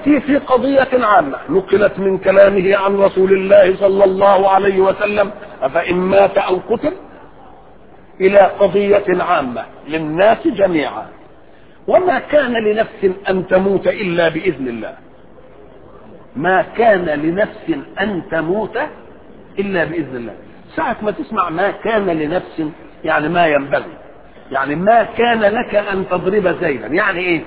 يأتي في قضية عامة نقلت من كلامه عن رسول الله صلى الله عليه وسلم أفإن مات أو قتل إلى قضية عامة للناس جميعا وما كان لنفس أن تموت إلا بإذن الله ما كان لنفس أن تموت إلا بإذن الله ساعة ما تسمع ما كان لنفس يعني ما ينبغي يعني ما كان لك أن تضرب زيدا يعني إيه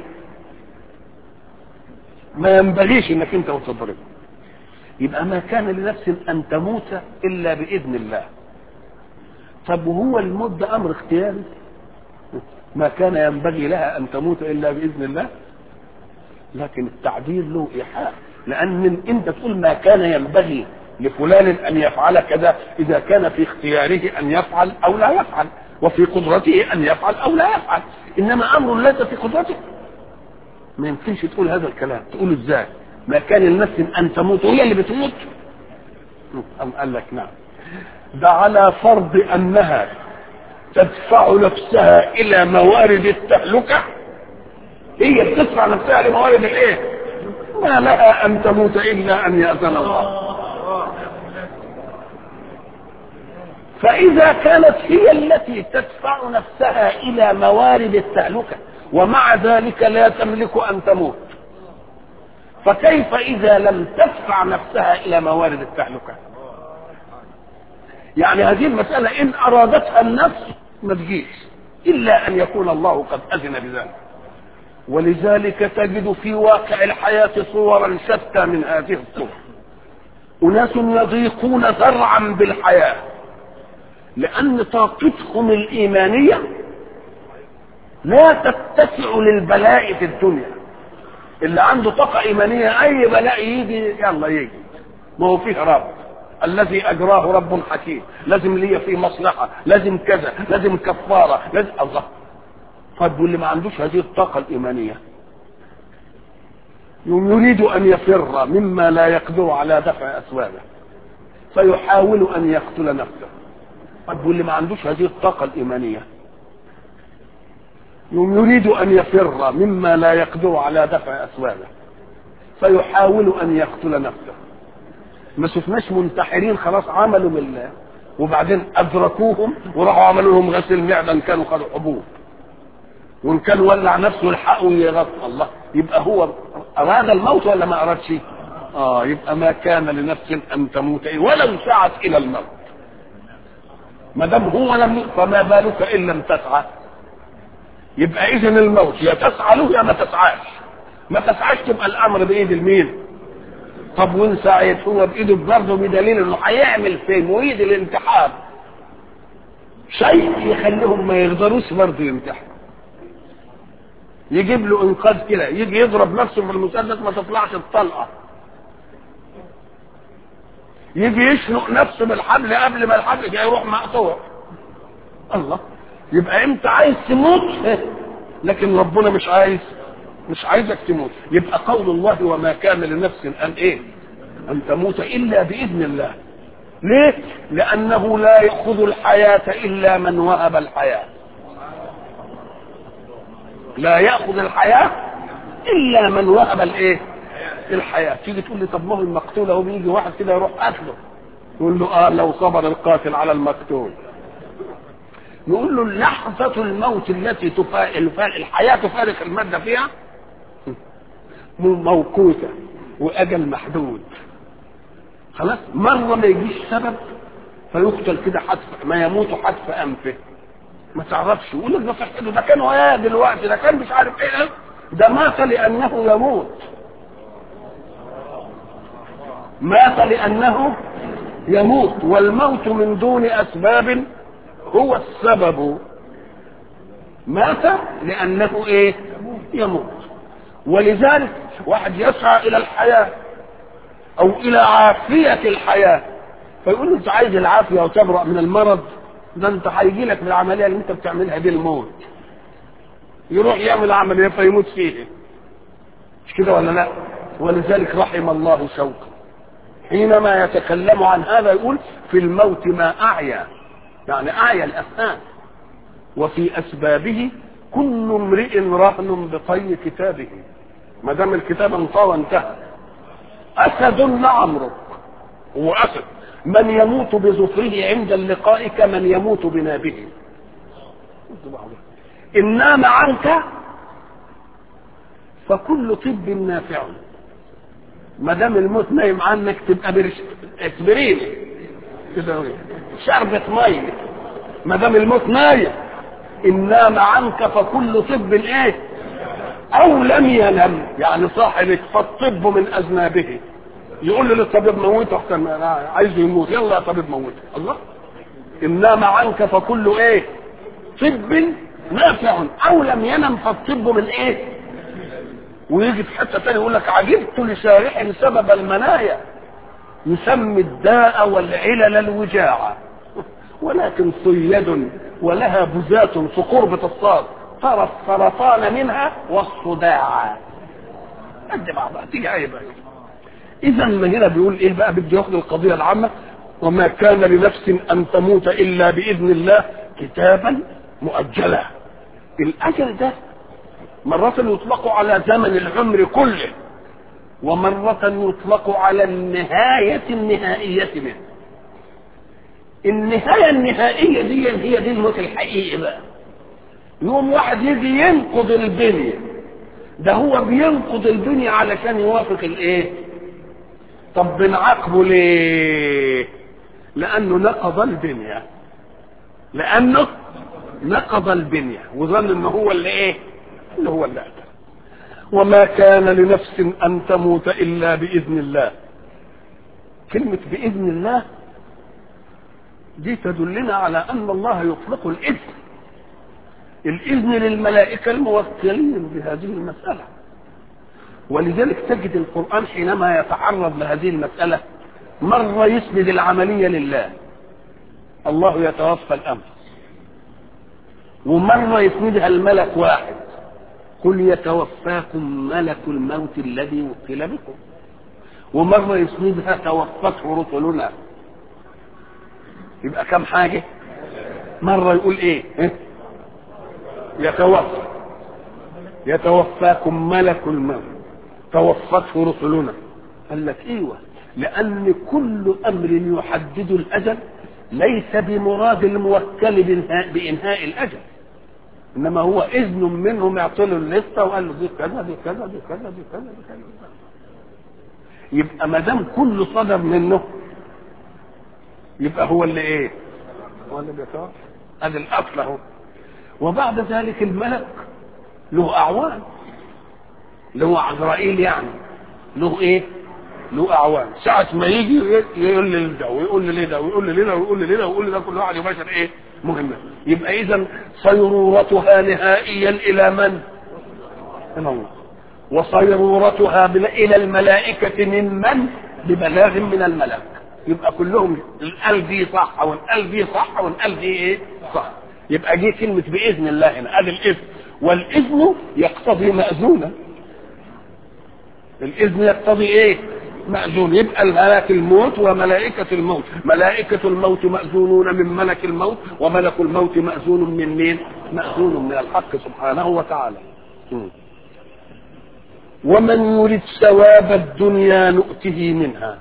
ما ينبغيش انك انت تضربه يبقى ما كان لنفس ان تموت الا باذن الله طب وهو الموت ده امر اختياري ما كان ينبغي لها ان تموت الا باذن الله لكن التعبير له ايحاء لان انت تقول ما كان ينبغي لفلان ان يفعل كذا اذا كان في اختياره ان يفعل او لا يفعل وفي قدرته ان يفعل او لا يفعل انما امر ليس في قدرته ما يمكنش تقول هذا الكلام تقول ازاي ما كان لنفس ان تموت وهي اللي بتموت أم قال لك نعم ده على فرض انها تدفع نفسها الى موارد التهلكه هي بتدفع نفسها لموارد الايه ما لها ان تموت الا ان ياذن الله فاذا كانت هي التي تدفع نفسها الى موارد التهلكه ومع ذلك لا تملك ان تموت فكيف اذا لم تدفع نفسها الى موارد التهلكه يعني هذه المساله ان ارادتها النفس ما تجيش الا ان يكون الله قد اذن بذلك ولذلك تجد في واقع الحياه صورا شتى من هذه الصور اناس يضيقون ذرعا بالحياه لان طاقتهم الايمانيه لا تتسع للبلاء في الدنيا اللي عنده طاقة إيمانية أي بلاء يجي يلا يجي ما هو فيه رب الذي أجراه رب حكيم لازم لي فيه مصلحة لازم كذا لازم كفارة لازم الله طيب واللي ما عندوش هذه الطاقة الإيمانية يريد أن يفر مما لا يقدر على دفع أسبابه فيحاول أن يقتل نفسه طيب واللي ما عندوش هذه الطاقة الإيمانية يريد ان يفر مما لا يقدر على دفع اسبابه فيحاول ان يقتل نفسه ما شفناش منتحرين خلاص عملوا بالله وبعدين ادركوهم وراحوا عملوا لهم غسل معده ان كانوا خدوا حبوب وان كان ولع نفسه الحقوا يغطى الله يبقى هو اراد الموت ولا ما ارادش اه يبقى ما كان لنفس ان تموت ولو سعت الى الموت ما دام هو لم فما بالك ان لم تسعى يبقى اذا الموت يا تسعى له يا ما تسعاش ما تسعاش تبقى الامر بايد المين طب وان سعيت هو بايده برضه بدليل انه هيعمل في مويد الانتحار شيء يخليهم ما يقدروش برضه يمتحنوا يجيب له انقاذ كده يجي يضرب نفسه في المسدس ما تطلعش الطلقه يجي يشنق نفسه بالحبل قبل ما الحبل جاي يروح مقطوع الله يبقى انت عايز تموت لكن ربنا مش عايز مش عايزك تموت يبقى قول الله وما كان لنفس ان ايه ان تموت الا باذن الله ليه لانه لا ياخذ الحياه الا من وهب الحياه لا ياخذ الحياه الا من وهب الايه الحياه تيجي تقول لي طب ما هو المقتول اهو بيجي واحد كده يروح قتله يقول له اه لو صبر القاتل على المقتول نقول له لحظة الموت التي تفارق الحياة تفارق المادة فيها موقوتة وأجل محدود خلاص مرة ما يجيش سبب فيقتل كده حتف ما يموت حتف أنفه ما تعرفش يقول لك ده صحته ده كان وياه دلوقتي ده كان مش عارف ايه ده مات لأنه يموت مات لأنه يموت والموت من دون أسباب هو السبب مات لأنه إيه يموت ولذلك واحد يسعى إلى الحياة أو إلى عافية الحياة فيقول له أنت عايز العافية وتبرأ من المرض ده أنت هيجي لك بالعملية اللي أنت بتعملها دي الموت يروح يعمل عملية فيموت فيها مش كده ولا لا ولذلك رحم الله شوقه حينما يتكلم عن هذا يقول في الموت ما أعيا يعني أعيا الأفهام وفي أسبابه كل امرئ رهن بطي كتابه ما دام الكتاب انطوى وانتهى اسد لعمرك هو اسد من يموت بظفره عند اللقاء كمن يموت بنابه ان نام عنك فكل طب نافع ما دام الموت نايم عنك تبقى برش اسبريني كده شربة ميه ما دام الموت نايم ان نام عنك فكل طب ايه او لم ينم يعني صاحبك فالطب من اذنابه يقول للطبيب موته احسن انا عايزه يموت يلا يا طبيب موته الله ان نام عنك فكل ايه طب نافع او لم ينم فالطب من ايه ويجي في حته ثانيه يقول لك عجبت لشارح سبب المنايا يسمي الداء والعلل الوجاعة ولكن صيد ولها بزات في قربة الصاد ترى السرطان منها والصداع قد بعضها تيجي عيبة اذا ما هنا بيقول ايه بقى بده ياخد القضية العامة وما كان لنفس ان تموت الا باذن الله كتابا مؤجلا الاجل ده مرة يطلق على زمن العمر كله ومرة يطلق على النهاية النهائية منه النهاية النهائية دي هي دي الموت الحقيقي بقى يوم واحد يجي ينقض البنية ده هو بينقض البنية علشان يوافق الايه طب بنعاقبه ليه لانه نقض البنية لانه نقض البنية وظن ان هو اللي ايه اللي هو اللي قتل وما كان لنفس ان تموت الا باذن الله كلمه باذن الله دي تدلنا على ان الله يطلق الاذن الاذن للملائكه الموكلين بهذه المساله ولذلك تجد القران حينما يتعرض لهذه المساله مره يسند العمليه لله الله يتوفى الانفس ومره يسندها الملك واحد قل يتوفاكم ملك الموت الذي وكل بكم ومرة يسندها توفته رسلنا يبقى كم حاجة مرة يقول ايه يتوفى يتوفاكم ملك الموت توفته رسلنا قال لك ايوه لان كل امر يحدد الاجل ليس بمراد الموكل بإنهاء, بانهاء الاجل انما هو اذن منهم يعطي له الليسته وقال له دي كذا دي كذا دي كذا دي كذا دي كذا يبقى ما دام كله صدر منه يبقى هو اللي ايه؟ هو اللي بيتوفى ادي الاصل اهو وبعد ذلك الملك له اعوان له عزرائيل يعني له ايه؟ له اعوان ساعة ما يجي يقول لي ده ويقول لي ده ويقول لي ده ويقول لي ده ويقول لي ده كل واحد يباشر ايه؟ مهمة يبقى إذا صيرورتها نهائيا إلى من؟ إلى الله وصيرورتها إلى الملائكة ممن؟ ببلاغ من الملك يبقى كلهم القلب دي صح والقلب دي صح والقلب دي ايه؟ صح يبقى جه كلمة بإذن الله هنا ادي الإذن والإذن يقتضي مأذونا الإذن يقتضي ايه؟ مأذون يبقى ملك الموت وملائكة الموت ملائكة الموت مأذونون من ملك الموت وملك الموت مأذون من مين مأذون من الحق سبحانه وتعالى ومن يريد ثواب الدنيا نؤته منها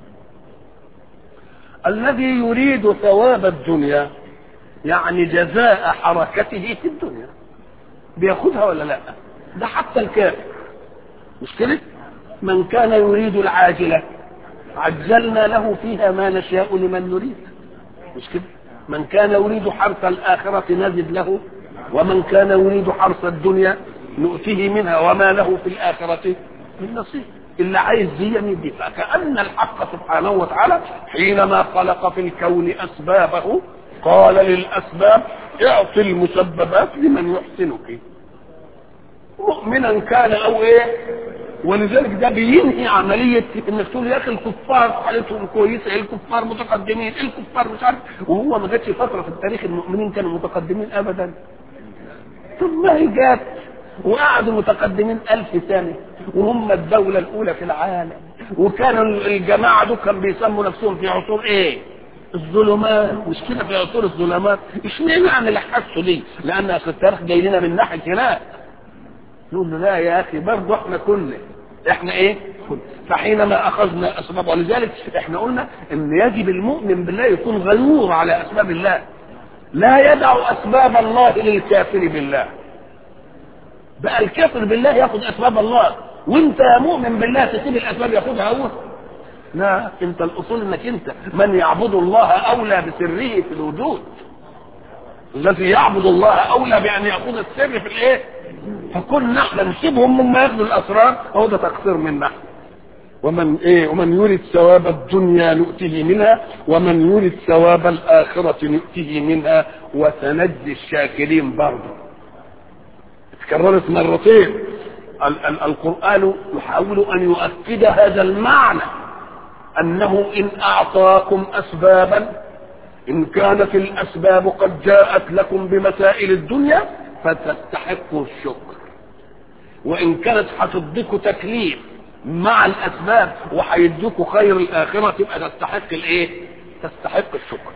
الذي يريد ثواب الدنيا يعني جزاء حركته في الدنيا بياخدها ولا لا ده حتى الكافر مش كده من كان يريد العاجلة عجلنا له فيها ما نشاء لمن نريد مش كده من كان يريد حرث الآخرة نزد له ومن كان يريد حرث الدنيا نؤتيه منها وما له في الآخرة من نصيب اللي عايز دي يدي فكأن الحق سبحانه وتعالى حينما خلق في الكون أسبابه قال للأسباب اعطي المسببات لمن يحسنك مؤمنا كان أو إيه ولذلك ده بينهي عملية انك تقول يا اخي الكفار حالتهم كويسة الكفار متقدمين الكفار مش عارف وهو ما جاتش فترة في التاريخ المؤمنين كانوا متقدمين ابدا طب ما هي جات وقعدوا متقدمين ألف سنة وهم الدولة الأولى في العالم وكانوا الجماعة دول كانوا بيسموا نفسهم في عصور إيه؟ الظلمات مش كده في عصور الظلمات اشمعنى يعني اللي حسوا دي؟ لأن أصل التاريخ جاي لنا من ناحية هناك نقول له لا يا اخي برضه احنا كنا احنا ايه كنا فحينما اخذنا اسباب ولذلك احنا قلنا ان يجب المؤمن بالله يكون غيور على اسباب الله لا يدع اسباب الله للكافر بالله بقى الكافر بالله ياخذ اسباب الله وانت يا مؤمن بالله تسيب الاسباب ياخذها هو لا انت الاصول انك انت من يعبد الله اولى بسره في الوجود الذي يعبد الله اولى بان ياخذ السر في الايه فكنا احنا نسيبهم مما ياخذوا الاسرار هو ده تقصير منا ومن ايه ومن يريد ثواب الدنيا نؤته منها ومن يريد ثواب الاخره نؤته منها وسنجزي الشاكرين برضه اتكررت مرتين ال- ال- القران يحاول ان يؤكد هذا المعنى انه ان اعطاكم اسبابا ان كانت الاسباب قد جاءت لكم بمسائل الدنيا فتستحقوا الشكر وان كانت هتديكوا تكليف مع الاسباب وهيديكوا خير الاخره تبقى تستحق الايه تستحق الشكر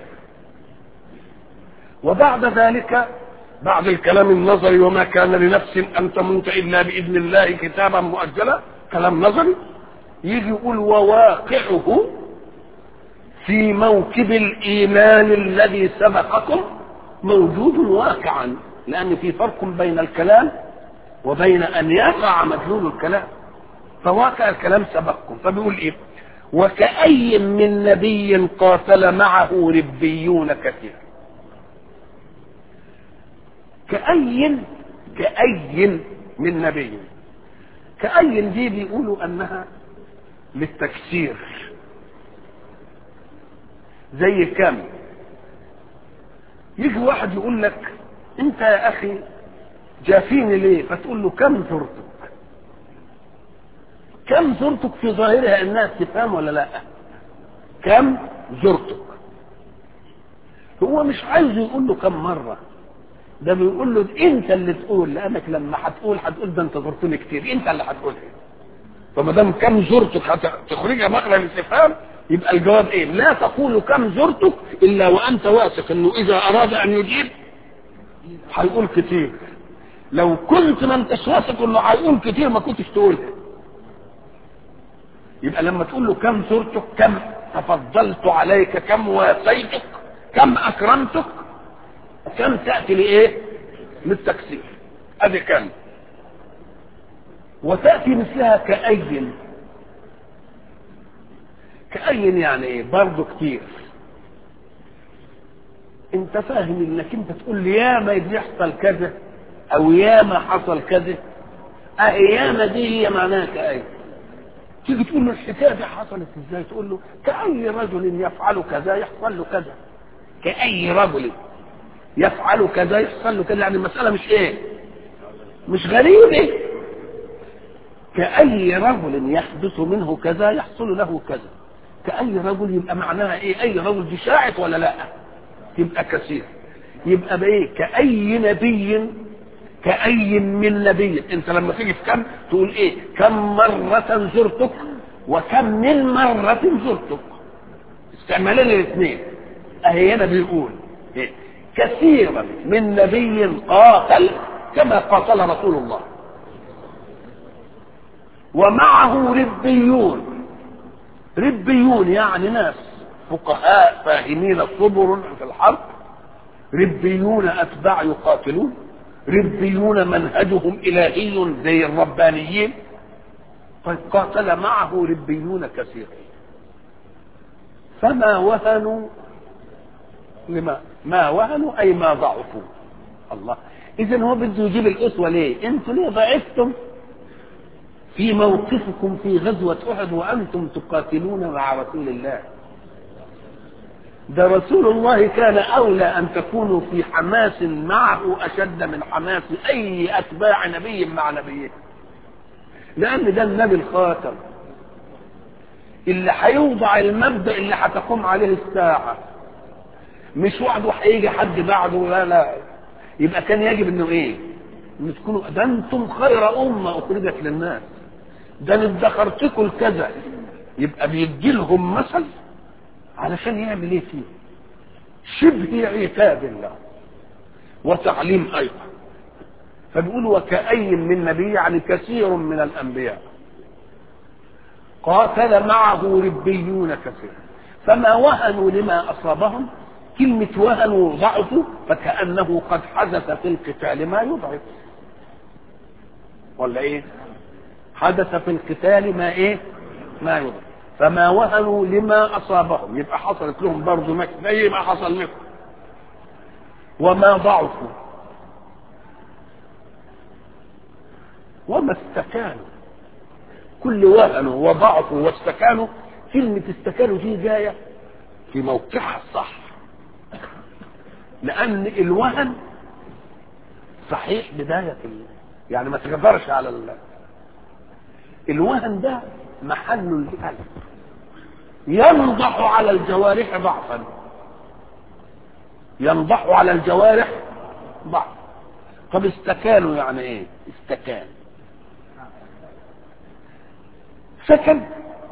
وبعد ذلك بعد الكلام النظري وما كان لنفس ان تموت الا باذن الله كتابا مؤجلا كلام نظري يجي يقول وواقعه في موكب الايمان الذي سبقكم موجود واقعا لان في فرق بين الكلام وبين ان يقع مدلول الكلام فواقع الكلام سبقكم فبيقول ايه وكأي من نبي قاتل معه ربيون كثير كأي كأي من نبي كأي دي بيقولوا انها للتكسير زي كم يجي واحد يقول لك انت يا اخي جافيني ليه فتقول له كم زرتك كم زرتك في ظاهرها انها استفهام ولا لا كم زرتك هو مش عايز يقول له كم مره ده بيقول له انت اللي تقول لانك لما هتقول هتقول ده انت زرتني كتير انت اللي هتقولها فما دام كم زرتك هتخرجها مخرج الاستفهام يبقى الجواب ايه؟ لا تقول كم زرتك الا وانت واثق انه اذا اراد ان يجيب هيقول كتير. لو كنت ما انتش واثق انه هيقول كتير ما كنتش تقولها. يبقى لما تقول له كم زرتك كم تفضلت عليك كم واسيتك كم اكرمتك كم تاتي لايه؟ للتكسير. ادي كم. وتاتي مثلها كأي كأي يعني ايه برضه كتير انت فاهم انك انت تقول لي يا ما يحصل كذا او يا ما حصل كذا اه ياما دي هي معناها كأي تيجي تقول له الحكايه دي حصلت ازاي تقول له كأي رجل يفعل كذا يحصل له كذا كأي رجل يفعل كذا يحصل له كذا يعني المسألة مش ايه مش غريبة كأي رجل يحدث منه كذا يحصل له كذا كأي رجل يبقى معناها ايه اي رجل دي شاعت ولا لا يبقى كثير يبقى بايه كأي نبي كأي من نبي انت لما تيجي في كم تقول ايه كم مرة زرتك وكم من مرة زرتك استعمالين الاثنين اهي هنا بيقول إيه؟ كثيرا من نبي قاتل كما قاتل رسول الله ومعه ربيون ربيون يعني ناس فقهاء فاهمين صبر في الحرب ربيون اتباع يقاتلون ربيون منهجهم الهي زي الربانيين قد قاتل معه ربيون كثير فما وهنوا لما ما وهنوا اي ما ضعفوا الله اذا هو بده يجيب الاسوه ليه انتوا ليه ضعفتم في موقفكم في غزوة أحد وأنتم تقاتلون مع رسول الله ده رسول الله كان أولى أن تكونوا في حماس معه أشد من حماس أي أتباع نبي مع نبيه لأن ده النبي الخاتم اللي هيوضع المبدأ اللي هتقوم عليه الساعة مش وحده هيجي حد بعده لا لا يبقى كان يجب انه ايه؟ ان تكونوا ده انتم خير امه اخرجت للناس ده انا ادخرتكم الكذا يبقى بيدي لهم مثل علشان يعمل ايه فيه شبه عتاب الله وتعليم ايضا فبيقول وكأي من نبي يعني كثير من الأنبياء قاتل معه ربيون كثير فما وهنوا لما أصابهم كلمة وهنوا ضعفوا فكأنه قد حدث في القتال ما يضعف ولا ايه حدث في القتال ما ايه ما يضعف فما وهنوا لما أصابهم يبقى حصلت لهم برضه مكر زي ما حصل لكم وما ضعفوا وما استكانوا كل وهنوا وضعفوا واستكانوا كلمة استكانوا دي جاية في موقعها الصح لأن الوهن صحيح بداية ال... يعني ما تغفرش على ال... الوهن ده محل القلب ينضح على الجوارح ضعفا ينضح على الجوارح ضعف طب استكانوا يعني ايه استكان سكن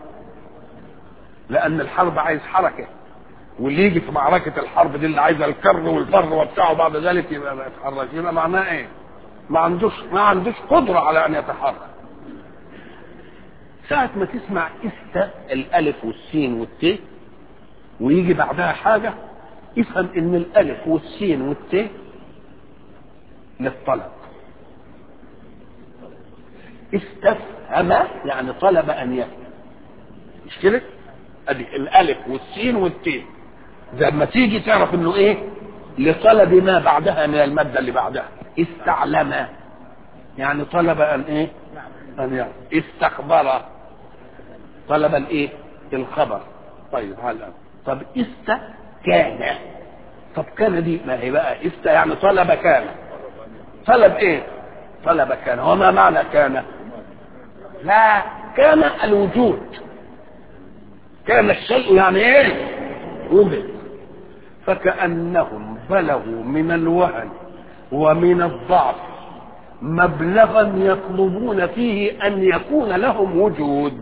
لان الحرب عايز حركه واللي يجي في معركه الحرب دي اللي عايزه الكر والفر وبتاعه بعد ذلك يبقى ما يتحرك يبقى معناه ايه ما عندوش ما عندوش قدره على ان يتحرك ساعة ما تسمع است الألف والسين والت ويجي بعدها حاجة افهم إن الألف والسين والت للطلب استفهم يعني طلب أن يفهم مش كده؟ أدي الألف والسين والت زي ما تيجي تعرف إنه إيه؟ لطلب ما بعدها من المادة اللي بعدها استعلم يعني طلب أن إيه؟ أن يعلم استخبر طلب الايه الخبر طيب هلا طب است كان طب كان دي ما هي بقى است يعني طلب كان طلب ايه طلب كان وما معنى كان لا كان الوجود كان الشيء يعني ايه وجد فكأنهم بلغوا من الوهن ومن الضعف مبلغا يطلبون فيه ان يكون لهم وجود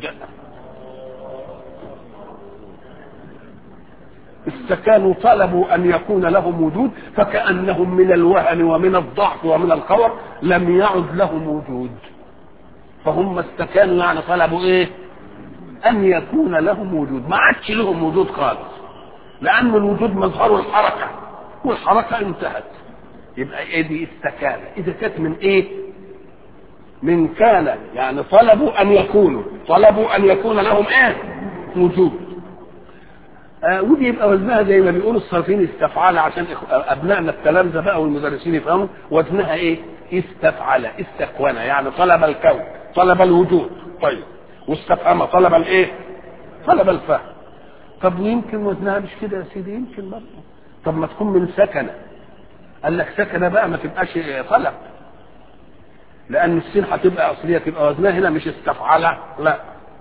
استكانوا طلبوا ان يكون لهم وجود فكانهم من الوهن ومن الضعف ومن الخور لم يعد لهم وجود فهم استكانوا يعني طلبوا ايه ان يكون لهم وجود ما عادش لهم وجود خالص لان الوجود مظهره الحركه والحركه انتهت يبقى ايه دي استكانه اذا كانت من ايه من كان يعني طلبوا ان يكونوا طلبوا ان يكون لهم ايه وجود آه ودي يبقى وزنها زي ما بيقولوا الصارفين استفعال عشان ابنائنا التلامذه بقى والمدرسين يفهموا وزنها ايه؟ استفعل استكون يعني طلب الكون طلب الوجود طيب واستفهم طلب الايه؟ طلب الفهم طب ويمكن وزنها مش كده يا سيدي يمكن برضه طب ما تكون من سكنه قال لك سكنه بقى ما تبقاش طلب لان السين هتبقى اصليه تبقى وزنها هنا مش استفعل لا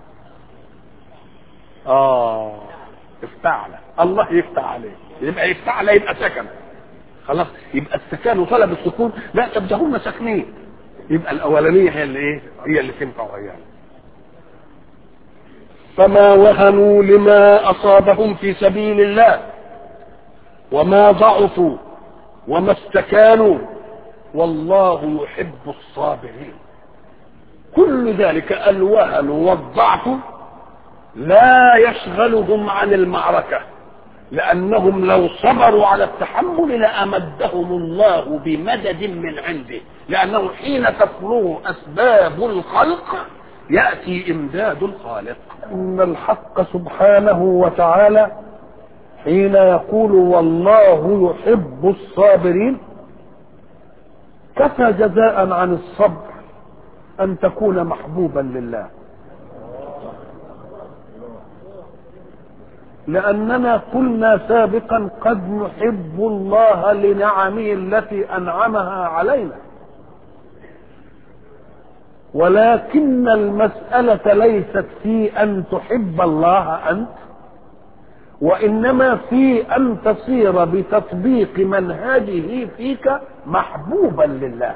اه افتعل الله يفتح عليه يبقى يفتعل يبقى سكن خلاص يبقى السكان وطلب السكون لا طب ده هم ساكنين يبقى الاولانيه هي اللي ايه هي اللي تنفع ويانا فما وهنوا لما اصابهم في سبيل الله وما ضعفوا وما استكانوا والله يحب الصابرين كل ذلك الوهن والضعف لا يشغلهم عن المعركة لأنهم لو صبروا على التحمل لأمدهم الله بمدد من عنده لأنه حين تفرغ أسباب الخلق يأتي إمداد الخالق إن الحق سبحانه وتعالى حين يقول والله يحب الصابرين كفى جزاء عن الصبر أن تكون محبوبا لله لأننا قلنا سابقا قد نحب الله لنعمه التي أنعمها علينا ولكن المسألة ليست في أن تحب الله أنت وإنما في أن تصير بتطبيق منهجه فيك محبوبا لله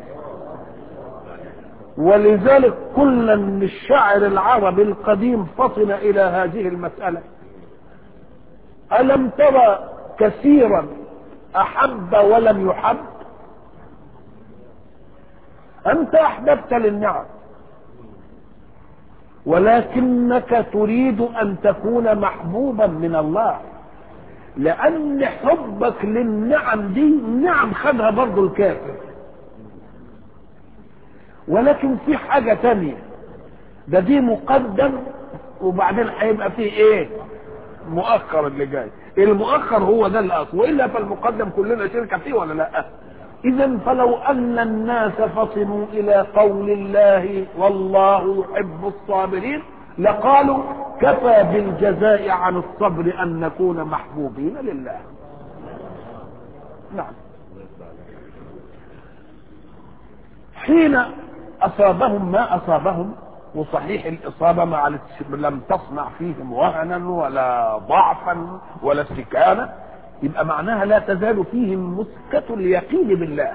ولذلك قلنا ان الشاعر العربي القديم فطن الى هذه المساله ألم ترى كثيرا أحب ولم يحب انت احببت للنعم ولكنك تريد ان تكون محبوبا من الله لان حبك للنعم دي نعم خدها برضو الكافر ولكن في حاجة تانية ده دي مقدم وبعدين هيبقى فيه ايه مؤخر اللي جاي المؤخر هو ده الاصل والا فالمقدم كلنا شركه فيه ولا لا اذا فلو ان الناس فطنوا الى قول الله والله يحب الصابرين لقالوا كفى بالجزاء عن الصبر ان نكون محبوبين لله نعم حين اصابهم ما اصابهم وصحيح الإصابة ما لم تصنع فيهم وهنا ولا ضعفا ولا استكانة يبقى معناها لا تزال فيهم مسكة اليقين بالله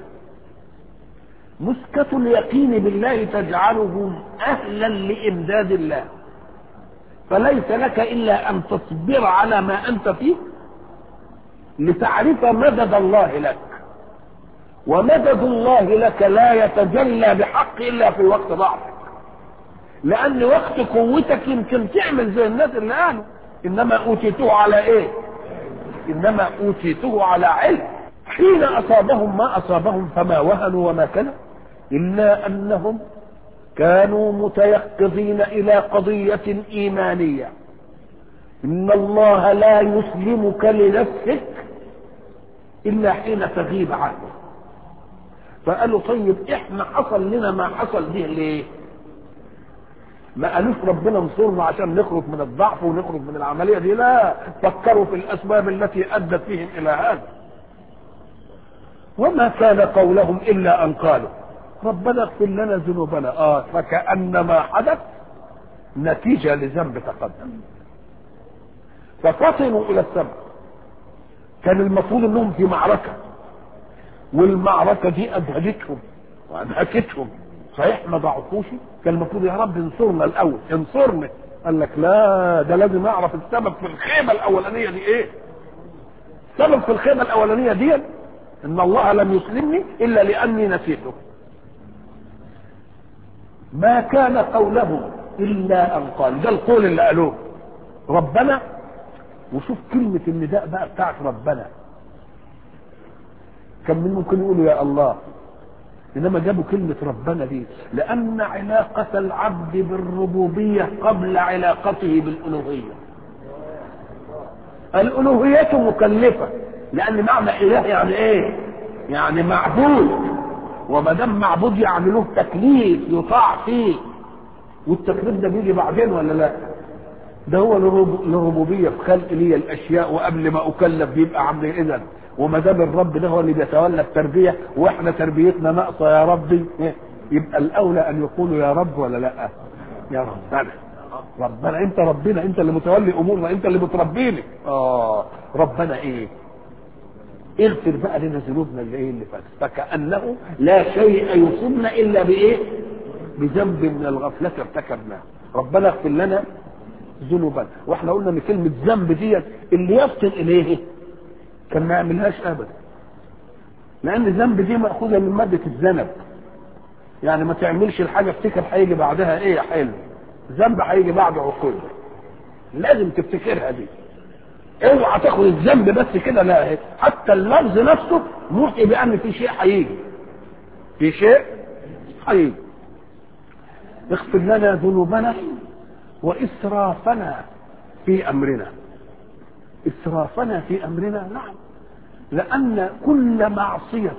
مسكة اليقين بالله تجعلهم أهلا لإمداد الله فليس لك إلا أن تصبر على ما أنت فيه لتعرف مدد الله لك ومدد الله لك لا يتجلى بحق إلا في وقت ضعفك لان وقت قوتك يمكن تعمل زي الناس اللي قالوا انما اوتيته على ايه انما اوتيته على علم حين اصابهم ما اصابهم فما وهنوا وما كانوا الا انهم كانوا متيقظين الى قضيه ايمانيه ان الله لا يسلمك لنفسك الا حين تغيب عنه فقالوا طيب احنا حصل لنا ما حصل به ليه ما قالوش ربنا انصرنا عشان نخرج من الضعف ونخرج من العمليه دي لا فكروا في الاسباب التي ادت بهم الى هذا وما كان قولهم الا ان قالوا ربنا اغفر لنا ذنوبنا اه فكأن ما حدث نتيجة لذنب تقدم ففطنوا الى السماء كان المفروض انهم في معركة والمعركة دي ادهجتهم وانهكتهم صحيح ما ضعفوش كان المفروض يا رب انصرنا الاول انصرنا قال لك لا ده لازم اعرف السبب في الخيمه الاولانيه دي ايه السبب في الخيمه الاولانيه دي ان الله لم يسلمني الا لاني نسيته ما كان قولهم الا ان قال ده القول اللي قالوه ربنا وشوف كلمة النداء بقى بتاعت ربنا كان من ممكن يقولوا يا الله انما جابوا كلمة ربنا دي لان علاقة العبد بالربوبية قبل علاقته بالالوهية الالوهية مكلفة لان معنى اله يعني ايه يعني معبود وما دام معبود يعني له تكليف يطاع فيه والتكليف ده بيجي بعدين ولا لا ده هو الربوبية في خلق لي الاشياء وقبل ما اكلف بيبقى عامل اذا وما دام الرب ده هو اللي بيتولى التربيه واحنا تربيتنا ناقصه يا ربي يبقى الاولى ان يقولوا يا رب ولا لا يا ربنا ربنا انت ربنا انت اللي متولي امورنا انت اللي بتربيني اه ربنا ايه اغفر بقى لنا ذنوبنا اللي ايه اللي فاتت فكانه لا شيء يصيبنا الا بايه بذنب من الغفله ارتكبناه ربنا اغفر لنا ذنوبنا واحنا قلنا ان كلمه ذنب دي اللي يفطن اليه كان ما يعملهاش ابدا لان الذنب دي ماخوذه من ماده الذنب يعني ما تعملش الحاجه افتكر هيجي بعدها ايه يا حلو الذنب هيجي بعد عقوبه لازم تفتكرها دي اوعى تاخد الذنب بس كده لا حتى اللفظ نفسه موحي بان في شيء هيجي في شيء هيجي اغفر لنا ذنوبنا واسرافنا في امرنا اسرافنا في امرنا نعم لان كل معصيه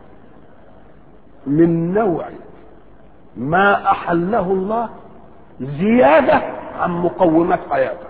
من نوع ما احله الله زياده عن مقومات حياتك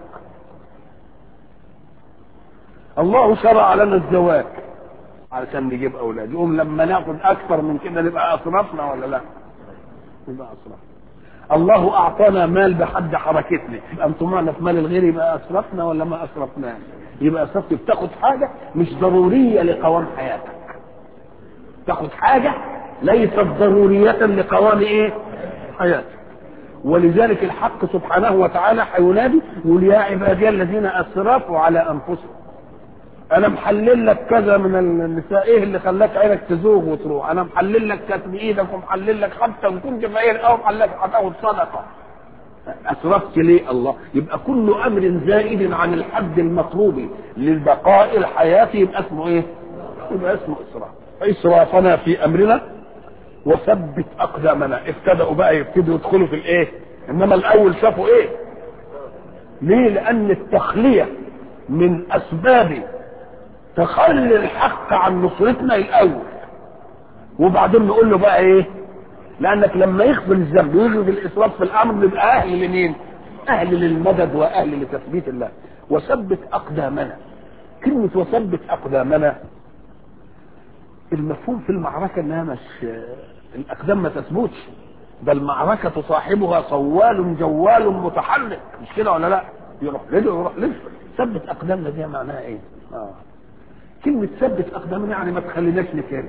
الله شرع لنا الزواج علشان نجيب اولاد يقوم لما ناخد اكثر من كده نبقى اسرفنا ولا لا نبقى اسرفنا الله اعطانا مال بحد حركتنا يبقى انطمعنا في مال الغير يبقى اسرفنا ولا ما اسرفناه يبقى اسرفت بتاخد حاجه مش ضروريه لقوام حياتك تاخد حاجه ليست ضروريه لقوام ايه حياتك ولذلك الحق سبحانه وتعالى هينادي يقول يا عبادي الذين اسرفوا على انفسهم انا محلل لك كذا من النساء ايه اللي خلاك عينك تزوغ وتروح انا محلل لك كتم ايدك ومحلل لك حتى ان كنت فقير او محلل لك هتاخد صدقه اسرفت ليه الله يبقى كل امر زائد عن الحد المطلوب للبقاء الحياه يبقى اسمه ايه يبقى اسمه اسراف اسرافنا في امرنا وثبت اقدامنا ابتدأوا بقى يبتدوا يدخلوا في الايه انما الاول شافوا ايه ليه لان التخليه من اسباب تخلي الحق عن نصرتنا الاول وبعدين نقول له بقى ايه لانك لما يخفي الذنب ويجي بالاسراف في الامر يبقى اهل لمين اهل للمدد واهل لتثبيت الله وثبت اقدامنا كلمه وثبت اقدامنا المفهوم في المعركه انها مش الاقدام ما تثبتش ده المعركه صاحبها صوال جوال متحرك مش كده ولا لا يروح لده ويروح لده ثبت اقدامنا دي معناها ايه اه كلمه ثبت اقدامنا يعني ما تخليناش نكارث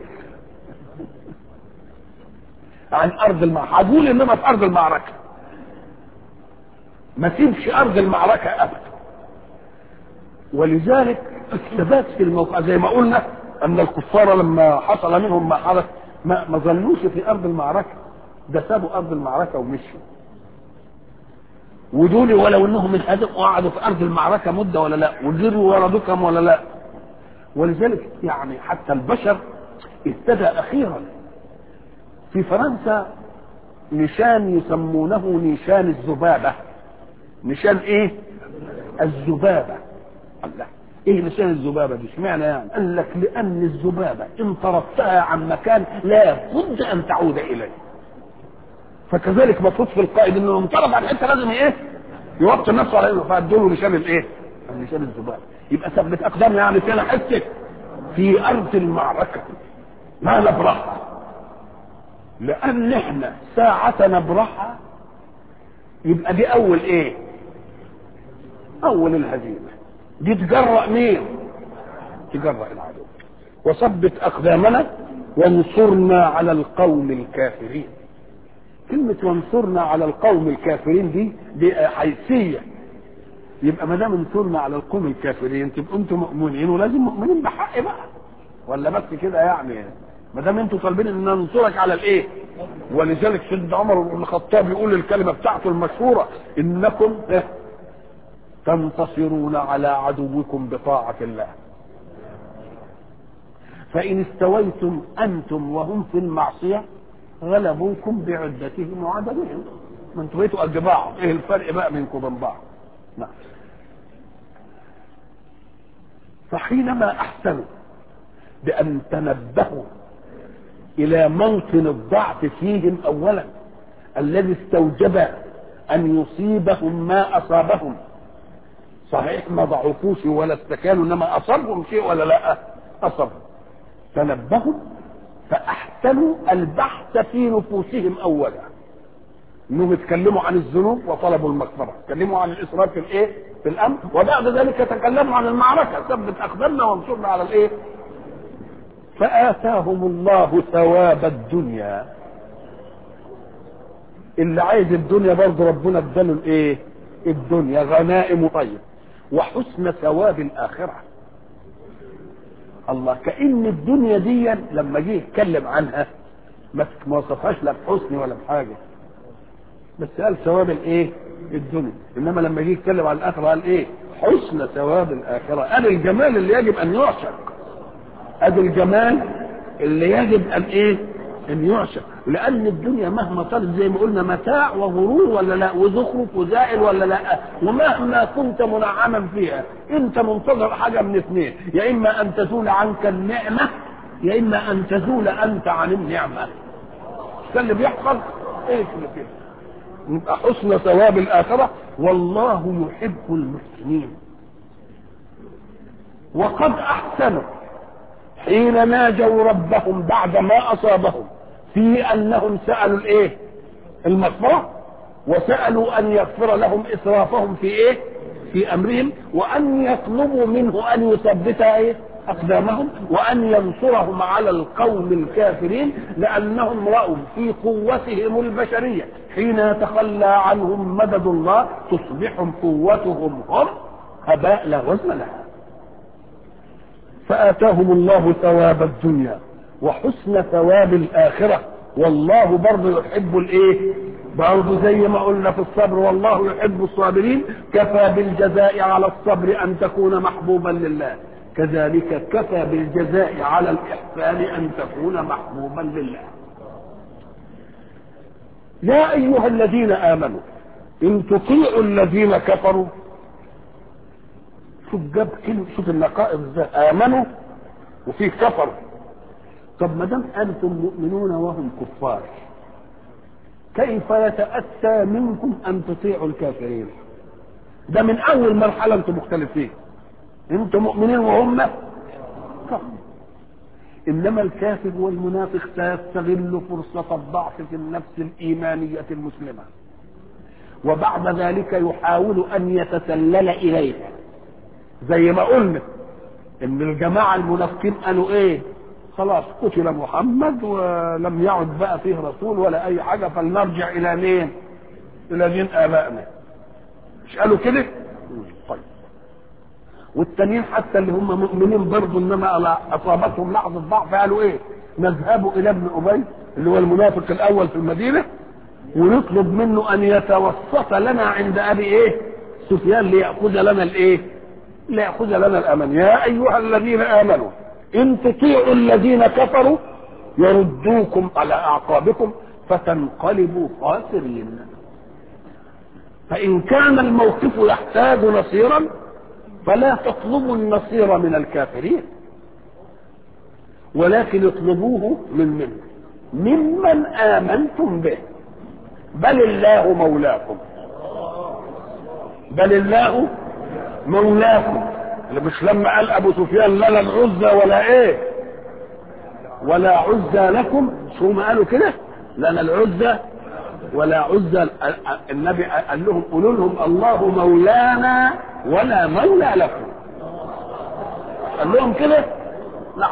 عن ارض المعركه هقول انما في ارض المعركه ما تسيبش ارض المعركه ابدا ولذلك الثبات في الموقع زي ما قلنا ان الكفار لما حصل منهم ما حدث ما, ما ظلوش في ارض المعركه ده سابوا ارض المعركه ومشوا ودول ولو انهم انهزموا وقعدوا في ارض المعركه مده ولا لا وجروا ورا دكم ولا لا ولذلك يعني حتى البشر ابتدى اخيرا في فرنسا نشان يسمونه نشان الذبابه نشان ايه الذبابه الله ايه نشان الذبابه دي اشمعنى يعني قال لك لان الذبابه ان طردتها عن مكان لا بد ان تعود اليه فكذلك مفروض في القائد انه انطرد عن حته لازم ايه يوطي نفسه على انه فادوا له نشان الايه نشان الذبابه يبقى ثبت اقدام يعني فينا حته في ارض المعركه ما نبرحها لان احنا ساعة نبرحها يبقى دي اول ايه اول الهزيمه دي تجرأ مين تجرأ العدو وثبت اقدامنا وانصرنا على القوم الكافرين كلمة وانصرنا على القوم الكافرين دي دي حيثية يبقى ما دام انصرنا على القوم الكافرين تبقوا انتم مؤمنين ولازم مؤمنين بحق بقى ولا بس كده يعني ما دام انتم طالبين ان ننصرك على الايه ولذلك سيدنا عمر بن الخطاب يقول الكلمه بتاعته المشهوره انكم تنتصرون على عدوكم بطاعه الله فان استويتم انتم وهم في المعصيه غلبوكم بعدتهم وعددهم ما انتوا بقيتوا قد بعض ايه الفرق بقى بينكم وبين بعض نعم فحينما احسنوا بان تنبهوا الى موطن الضعف فيهم اولا الذي استوجب ان يصيبهم ما اصابهم صحيح ما ضعفوش ولا استكانوا انما اصابهم شيء ولا لا اصابهم تنبهوا فاحسنوا البحث في نفوسهم اولا انهم يتكلموا عن الذنوب وطلبوا المغفره يتكلموا عن الاسراف في الايه في الامر وبعد ذلك يتكلموا عن المعركه ثبت اقدامنا وانصرنا على الايه فآتاهم الله ثواب الدنيا اللي عايز الدنيا برضه ربنا اداله الايه الدنيا غنائم طيب وحسن ثواب الآخرة الله كأن الدنيا دي لما جه يتكلم عنها ما وصفهاش لا بحسن ولا بحاجة بس قال ثواب الايه الدنيا انما لما جه يتكلم عن الاخره قال ايه حسن ثواب الاخره قال الجمال اللي يجب ان يعشق ادي الجمال اللي يجب ان ايه ان يعشق لان الدنيا مهما طالت زي ما قلنا متاع وغرور ولا لا وزخرف وزائل ولا لا ومهما كنت منعما فيها انت منتظر حاجه من اثنين يا اما ان تزول عنك النعمه يا اما ان تزول انت عن النعمه ده اللي بيحصل ايه اللي كده يبقى حسن ثواب الاخره والله يحب المحسنين وقد احسنوا حين ناجوا ربهم بعد ما اصابهم في انهم سالوا الايه المغفره وسالوا ان يغفر لهم اسرافهم في ايه في امرهم وان يطلبوا منه ان يثبت ايه اقدامهم وان ينصرهم على القوم الكافرين لانهم راوا في قوتهم البشريه حين يتخلى عنهم مدد الله تصبح قوتهم هم هباء لا وزن لها فآتاهم الله ثواب الدنيا وحسن ثواب الآخرة والله برضه يحب الايه برضه زي ما قلنا في الصبر والله يحب الصابرين كفى بالجزاء على الصبر ان تكون محبوبا لله كذلك كفى بالجزاء على الاحسان ان تكون محبوبا لله يا ايها الذين امنوا ان تطيعوا الذين كفروا شوف جاب كلمه شوف النقائص ازاي امنوا وفي كفروا طب ما دام انتم مؤمنون وهم كفار كيف يتاتى منكم ان تطيعوا الكافرين ده من اول مرحله انتم مختلفين انتم مؤمنين وهم كفر انما الكافر والمنافق سيستغل فرصه الضعف في النفس الايمانيه المسلمه وبعد ذلك يحاول ان يتسلل اليها زي ما قلنا ان الجماعه المنافقين قالوا ايه خلاص قتل محمد ولم يعد بقى فيه رسول ولا اي حاجه فلنرجع الى مين الى دين ابائنا مش قالوا كده طيب والتانيين حتى اللي هم مؤمنين برضه انما اصابتهم لحظه ضعف قالوا ايه نذهب الى ابن ابي اللي هو المنافق الاول في المدينه ونطلب منه ان يتوسط لنا عند ابي ايه سفيان ليأخذ لنا الايه ليأخذ لنا الامان يا ايها الذين امنوا ان تطيعوا الذين كفروا يردوكم على اعقابكم فتنقلبوا خاسرين فان كان الموقف يحتاج نصيرا فلا تطلبوا النصير من الكافرين ولكن اطلبوه من من ممن امنتم به بل الله مولاكم بل الله مولاكم مش لما قال ابو سفيان لا العزى ولا ايه ولا عزى لكم شو ما قالوا كده لنا العزى ولا عزى النبي قال لهم قولوا لهم الله مولانا ولا مولى لكم قال لهم كده لا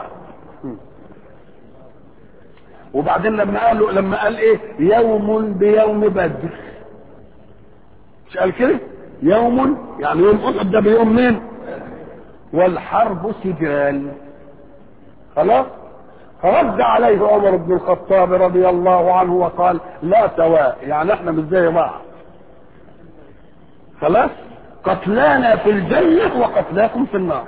وبعدين لما قالوا لما قال ايه يوم بيوم بدر مش قال كده يوم يعني يوم احد ده بيوم مين والحرب سجال خلاص فرد عليه عمر بن الخطاب رضي الله عنه وقال لا سواء يعني احنا مش زي بعض خلاص قتلانا في الجنة وقتلاكم في النار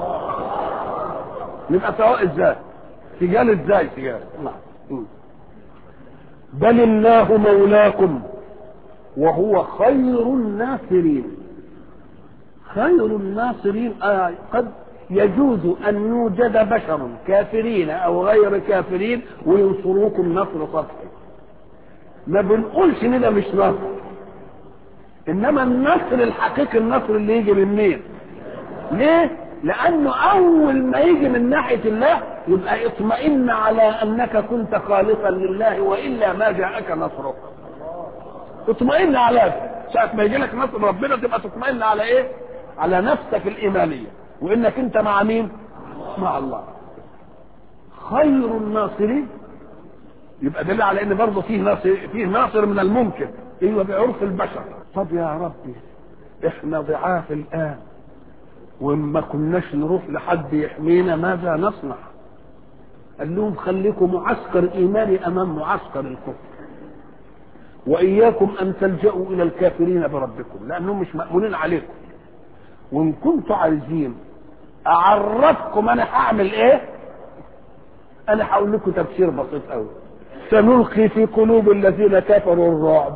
نبقى سواء ازاي سجال ازاي سجال نعم بل الله مولاكم وهو خير الناصرين خير الناصرين آه قد يجوز أن يوجد بشر كافرين أو غير كافرين وينصروكم نصر سطحي ما بنقولش ان ده مش نصر انما النصر الحقيقي النصر اللي يجي من مين ليه لانه اول ما يجي من ناحيه الله يبقى اطمئن على انك كنت خالصا لله والا ما جاءك نصرك اطمئن على ده ساعه ما يجي لك نصر ربنا تبقى تطمئن على ايه على نفسك الايمانيه وانك انت مع مين مع الله خير الناصرين يبقى دليل على ان برضه فيه ناصر فيه ناصر من الممكن ايوه بعرف البشر طب يا ربي احنا ضعاف الان وما كناش نروح لحد يحمينا ماذا نصنع قال لهم خليكم معسكر ايماني امام معسكر الكفر واياكم ان تلجأوا الى الكافرين بربكم لانهم مش مأمونين عليكم وان كنتوا عايزين اعرفكم انا هعمل ايه انا هقول لكم تفسير بسيط قوي سنلقي في قلوب الذين كفروا الرعب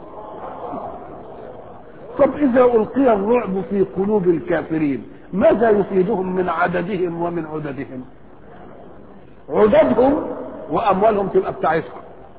طب اذا القي الرعب في قلوب الكافرين ماذا يفيدهم من عددهم ومن عددهم عددهم واموالهم تبقى بتاعتهم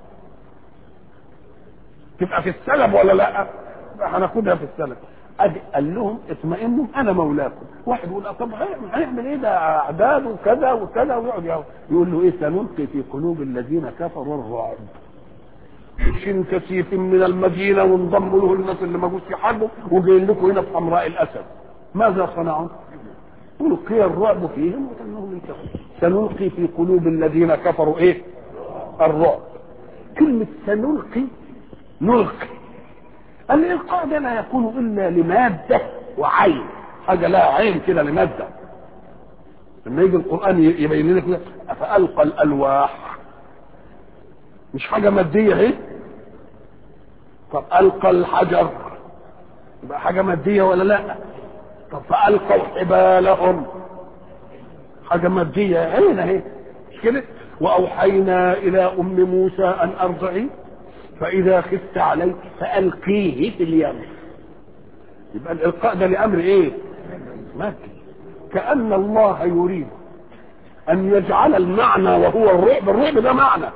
تبقى في السلب ولا لا هناخدها في السلب قال لهم اطمئنوا انا مولاكم واحد يقول طب هنعمل ايه ده اعداد وكذا وكذا ويقعد يقول له ايه سنلقي في قلوب الذين كفروا الرعب شين كثيف من المدينه وانضموا له الناس اللي ما جوش يحاربوا وجايين لكم هنا في حمراء الاسد ماذا صنعوا؟ ألقي الرعب فيهم وكأنهم انتهوا سنلقي في قلوب الذين كفروا ايه؟ الرعب كلمة سنلقي نلقي الإلقاء ده لا يكون إلا لمادة وعين حاجة لها عين كده لمادة لما يجي القران يبين لك كده فالقى الالواح مش حاجه ماديه اهي طب القى الحجر يبقى حاجه ماديه ولا لا طب فالقوا حبالهم حاجه ماديه هنا اهي مش كده واوحينا الى ام موسى ان ارضعيه فاذا خفت عليه فالقيه في اليم يبقى الالقاء ده لامر ايه مادي كان الله يريد ان يجعل المعنى وهو الرعب الرعب ده معنى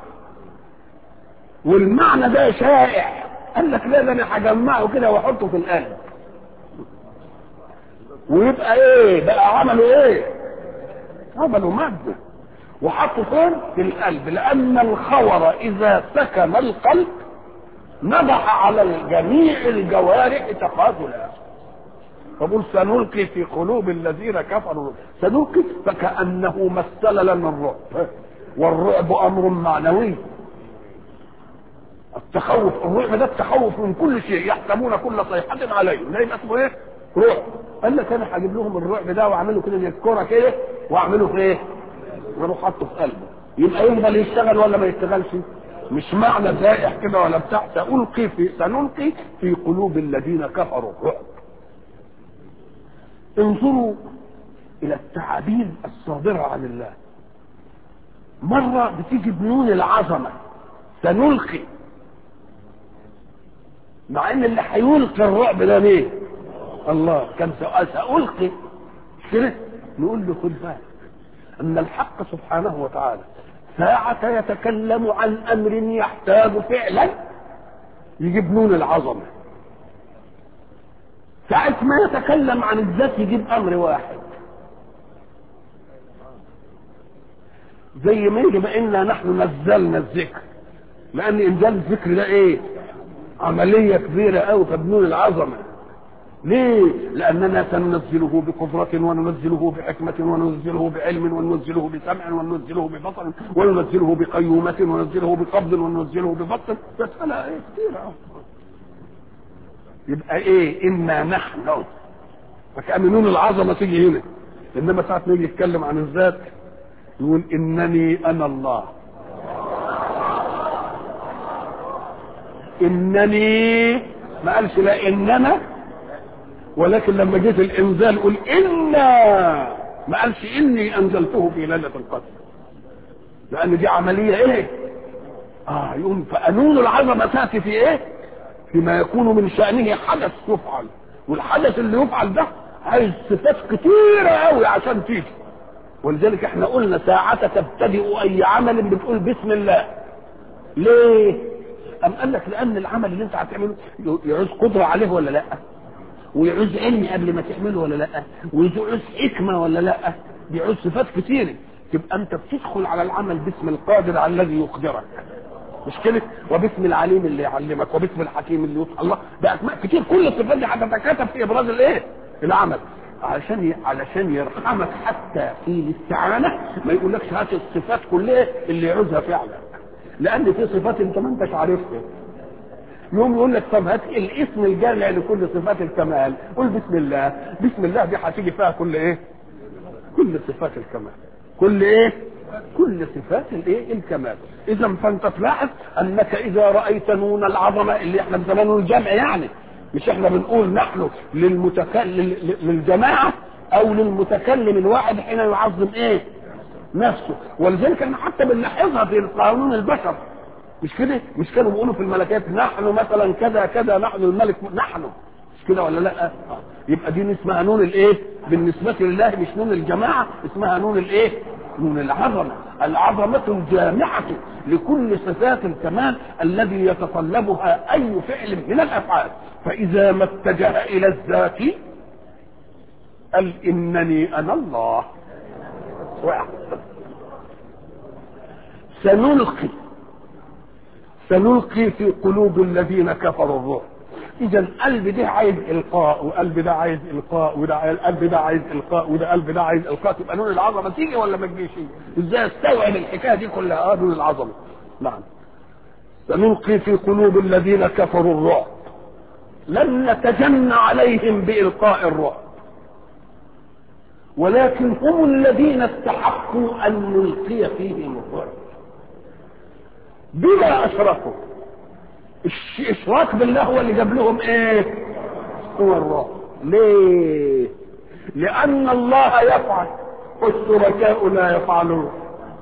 والمعنى ده شائع قال لك لا ده انا هجمعه كده واحطه في القلب ويبقى ايه بقى عملوا ايه عملوا ماده وحطوا فين في القلب لان الخور اذا سكن القلب نضح على جميع الجوارح تقاتلا فقل سنلقي في قلوب الذين كفروا سنلقي فكانه مثل لنا الرعب والرعب امر معنوي التخوف الرعب ده التخوف من كل شيء يحسبون كل صيحة عليهم ده يبقى اسمه ايه؟ رعب قال لك انا هجيب لهم الرعب ده واعمله كده زي الكوره كده واعمله في ايه؟ واروح حاطه في قلبه يبقى يفضل يشتغل ولا ما يشتغلش؟ مش معنى زائح كده ولا بتاع سألقي في سنلقي في قلوب الذين كفروا الرعب انظروا الى التعابير الصادرة عن الله مرة بتيجي بنون العظمة سنلقي مع ان اللي هيلقي الرعب ده مين؟ الله كان سؤال سألقي كده نقول له خد بالك ان الحق سبحانه وتعالى ساعة يتكلم عن امر يحتاج فعلا يجيب نون العظمة ساعة ما يتكلم عن الذات يجيب امر واحد زي ما يجي إنا نحن نزلنا الذكر لان انزال الذكر ده ايه عملية كبيرة قوي فبنون العظمة ليه؟ لأننا سننزله بقدرة وننزله بحكمة وننزله بعلم وننزله بسمع وننزله ببصر وننزله بقيومة وننزله بقبض وننزله ببطن مسألة ايه كتيرة يبقى ايه إنا نحن فكأن نون العظمة تيجي هنا إنما ساعة ما يجي يتكلم عن الذات يقول إنني أنا الله إنني ما قالش لا إننا ولكن لما جيت الانزال قل انا ما قالش اني انزلته في ليله القدر لان دي عمليه ايه اه يقوم فقانون العظمه تاتي في ايه فيما يكون من شانه حدث يفعل والحدث اللي يفعل ده عايز صفات كتيره قوي عشان تيجي ولذلك احنا قلنا ساعة تبتدئ اي عمل بتقول بسم الله ليه ام قال لك لان العمل اللي انت هتعمله يعوز قدره عليه ولا لا ويعوز علم قبل ما تعمله ولا لا ويعوز حكمه ولا لا بيعوز صفات كتيره تبقى انت بتدخل على العمل باسم القادر على الذي يقدرك مش كده وباسم العليم اللي يعلمك وباسم الحكيم اللي يطلع الله ده اسماء كتير كل الصفات دي هتتكاتب في ابراز الايه العمل علشان ي... علشان يرحمك حتى في الاستعانه ما يقولكش هات الصفات كلها اللي يعوزها فعلا لان في صفات انت ما انتش عارفها يوم يقول لك طب هات الاسم الجامع لكل صفات الكمال قول بسم الله بسم الله دي هتيجي فيها كل ايه كل صفات الكمال كل ايه كل صفات الايه الكمال اذا فانت تلاحظ انك اذا رايت نون العظمه اللي احنا بنسميه الجمع يعني مش احنا بنقول نحن للمتكلم للجماعه او للمتكلم الواحد حين يعظم ايه نفسه ولذلك احنا حتى بنلاحظها في قانون البشر مش كده مش كانوا بيقولوا في الملكات نحن مثلا كذا كذا نحن الملك نحن مش كده ولا لا يبقى دي اسمها نون الايه بالنسبه لله مش نون الجماعه اسمها نون الايه نون العظمه العظمه الجامعه لكل صفات الكمال الذي يتطلبها اي فعل من الافعال فاذا ما اتجه الى الذات قال انني انا الله واحد سنلقي سنلقي في قلوب الذين كفروا الروح اذا القلب ده عايز القاء وقلب ده عايز القاء وده القلب ده عايز القاء وده قلب ده عايز القاء تبقى نون العظمه تيجي ولا ما تجيش ازاي استوعب الحكايه دي كلها اه نون العظمه نعم سنلقي في قلوب الذين كفروا الرعب لن نتجن عليهم بالقاء الرعب ولكن هم الذين استحقوا ان نلقي فيهم الرعب بما اشركوا الاشراك بالله هو اللي جاب لهم ايه هو الرعب ليه لان الله يفعل والشركاء لا يفعلون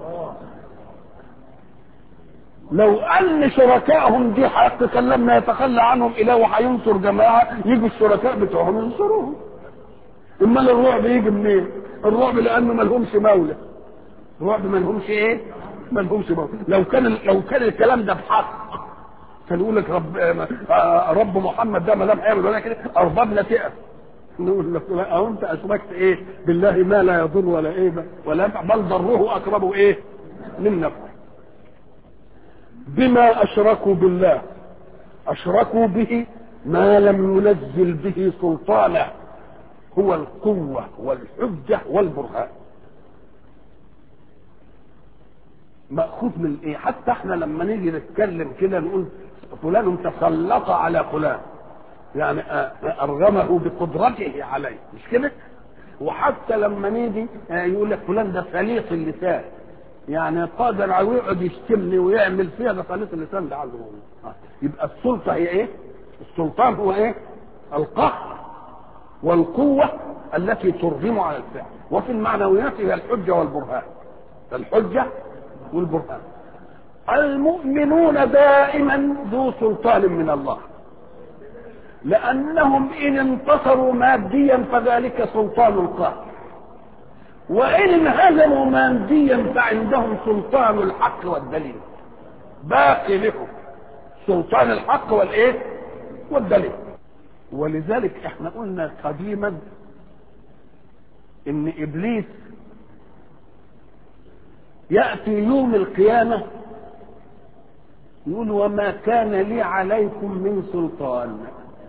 لو ان شركائهم دي حق كان لما يتخلى عنهم اله وهينصر جماعه يجوا الشركاء بتوعهم ينصروهم امال الرعب يجي منين؟ الرعب لانه ما لهمش مولى الرعب ما لهمش ايه؟ ما لهمش مولى لو كان لو كان الكلام ده بحق كان يقول لك رب آه رب محمد ده ما دام هيعمل ولا كده اربابنا تقف نقول لك لا أو انت اشركت ايه بالله ما لا يضر ولا ايه ولا ينفع بل ضره اقرب ايه من نفعه بما اشركوا بالله اشركوا به ما لم ينزل به سلطانا هو القوة والحجة والبرهان مأخوذ من ايه حتى احنا لما نيجي نتكلم كده نقول فلان تسلط على فلان يعني ارغمه بقدرته عليه مش كده وحتى لما نيجي يقول لك فلان ده سليط اللسان يعني قادر على يقعد يشتمني ويعمل فيها ده سليط اللسان ده عنده يبقى السلطه هي ايه السلطان هو ايه القهر والقوه التي ترغم على الفعل وفي المعنويات هي الحجه والبرهان الحجه والبرهان المؤمنون دائما ذو سلطان من الله لأنهم إن انتصروا ماديا فذلك سلطان القهر وإن انهزموا ماديا فعندهم سلطان الحق والدليل باقي لهم سلطان الحق والإيه والدليل ولذلك احنا قلنا قديما ان ابليس ياتي يوم القيامه يقول وما كان لي عليكم من سلطان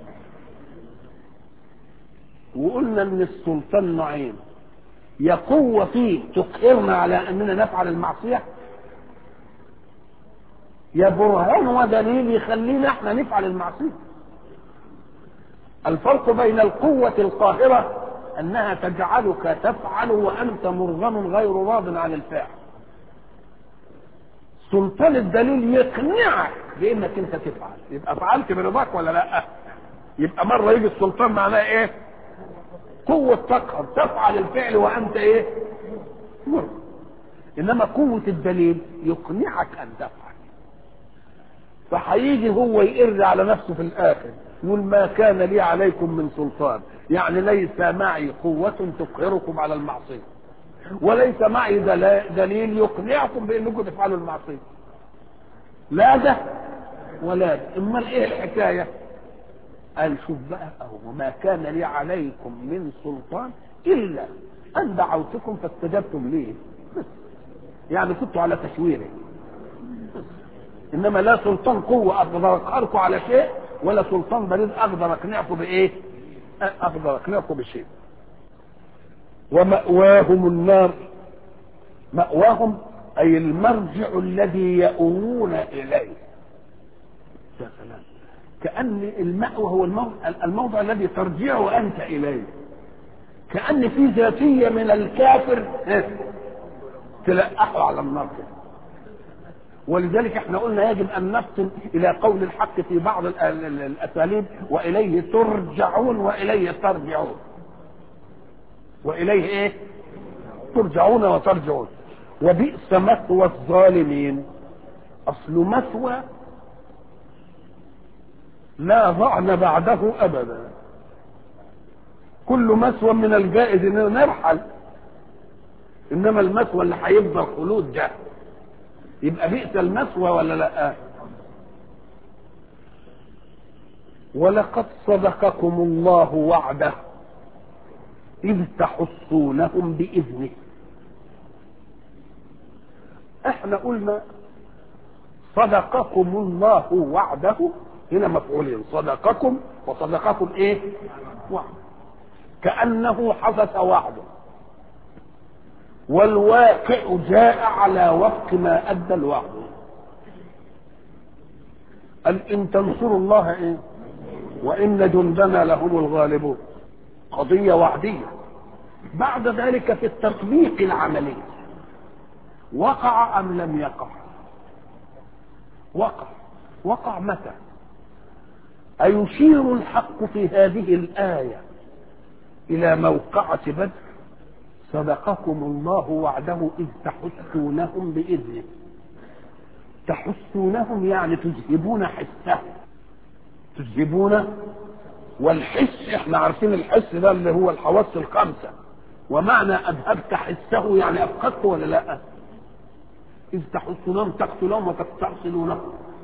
وقلنا ان السلطان نوعين يا قوة فيه تقهرنا على اننا نفعل المعصية يا برهان ودليل يخلينا احنا نفعل المعصية الفرق بين القوة القاهرة انها تجعلك تفعل وانت مرغم غير راض عن الفعل سلطان الدليل يقنعك بانك انت تفعل يبقى فعلت برضاك ولا لا يبقى مره يجي السلطان معناه ايه قوة تقهر تفعل الفعل وانت ايه مر انما قوة الدليل يقنعك ان تفعل فهيجي هو يقر على نفسه في الاخر يقول ما كان لي عليكم من سلطان يعني ليس معي قوة تقهركم على المعصية وليس معي دليل يقنعكم بانكم تفعلوا المعصيه لا ده ولا ده امال ايه الحكايه قال شوف بقى اهو وما كان لي عليكم من سلطان الا ان دعوتكم فاستجبتم لي بس يعني كنتوا على تشويري انما لا سلطان قوه اقدر اقهركم على شيء ولا سلطان دليل اقدر اقنعكم بايه اقدر اقنعكم بشيء ومأواهم النار مأواهم أي المرجع الذي يؤوون إليه يا سلام كأن المأوى هو الموضع, الموضع الذي ترجع أنت إليه كأن في ذاتية من الكافر تلقحه على النار ولذلك احنا قلنا يجب ان نفصل الى قول الحق في بعض الاساليب واليه ترجعون واليه ترجعون واليه ايه ترجعون وترجعون وبئس مثوى الظالمين اصل مثوى لا ضعن بعده ابدا كل مثوى من الجائز اننا نرحل انما المثوى اللي هيفضل خلود ده يبقى بئس المثوى ولا لا ولقد صدقكم الله وعده إذ تحصونهم بإذنه احنا قلنا صدقكم الله وعده هنا مفعولين صدقكم وصدقكم ايه وعد كأنه حدث وعده والواقع جاء على وفق ما أدى الوعد قال إن تنصروا الله إيه وإن جندنا لهم الغالبون قضية وعدية بعد ذلك في التطبيق العملي وقع ام لم يقع وقع وقع متى أيشير الحق في هذه الآية إلى موقعة بدر صدقكم الله وعده إذ تحسونهم بإذنه تحسونهم يعني تذهبون حسه تذهبون والحس احنا عارفين الحس ده اللي هو الحواس الخمسة ومعنى أذهبت حسه يعني أفقدته ولا لا إذ تحسونهم تقتلهم وتستأصلونهم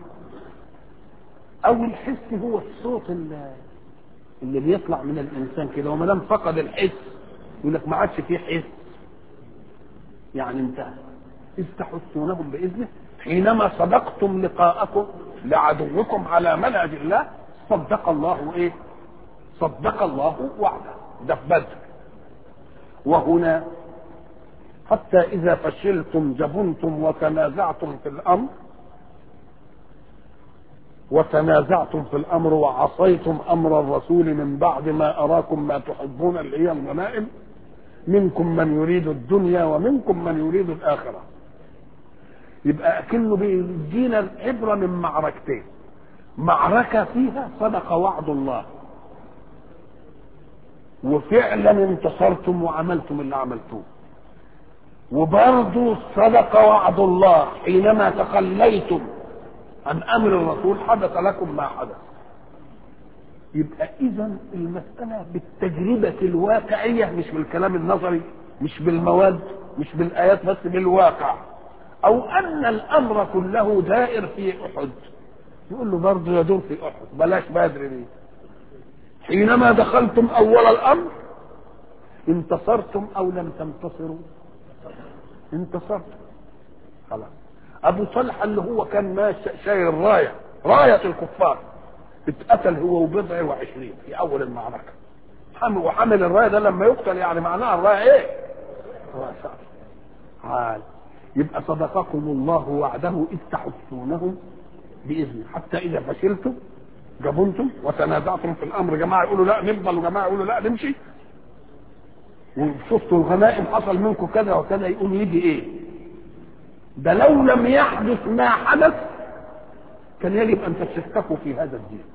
أو الحس هو الصوت اللي, اللي بيطلع من الإنسان كده وما دام فقد الحس يقول لك ما عادش فيه حس يعني انتهى إذ تحسونهم بإذنه حينما صدقتم لقاءكم لعدوكم على منهج الله صدق الله ايه صدق الله وعده ده في بدر وهنا حتى إذا فشلتم جبنتم وتنازعتم في الأمر وتنازعتم في الأمر وعصيتم أمر الرسول من بعد ما أراكم ما تحبون اللي هي الغنائم منكم من يريد الدنيا ومنكم من يريد الآخرة يبقى أكنه بيدينا العبرة من معركتين معركة فيها صدق وعد الله وفعلا انتصرتم وعملتم اللي عملتوه وبرضه صدق وعد الله حينما تخليتم عن امر الرسول حدث لكم ما حدث يبقى اذا المساله بالتجربه الواقعيه مش بالكلام النظري مش بالمواد مش بالايات بس بالواقع او ان الامر كله دائر في احد يقول له برضه يدور في احد بلاش بدر دي حينما دخلتم اول الامر انتصرتم او لم تنتصروا انتصرتم خلاص ابو طلحه اللي هو كان ماشي شايل الرايه رايه الكفار اتقتل هو وبضع وعشرين في اول المعركه حمل وحمل الرايه ده لما يقتل يعني معناها الرايه ايه؟ عال يبقى صدقكم الله وعده اذ تحسونهم باذنه حتى اذا فشلتم جبنتم وتنازعتم في الامر جماعه يقولوا لا نفضل وجماعه يقولوا لا نمشي وشفتوا الغنائم حصل منكم كذا وكذا يقوم يجي ايه ده لو لم يحدث ما حدث كان يجب ان تتشككوا في هذا الدين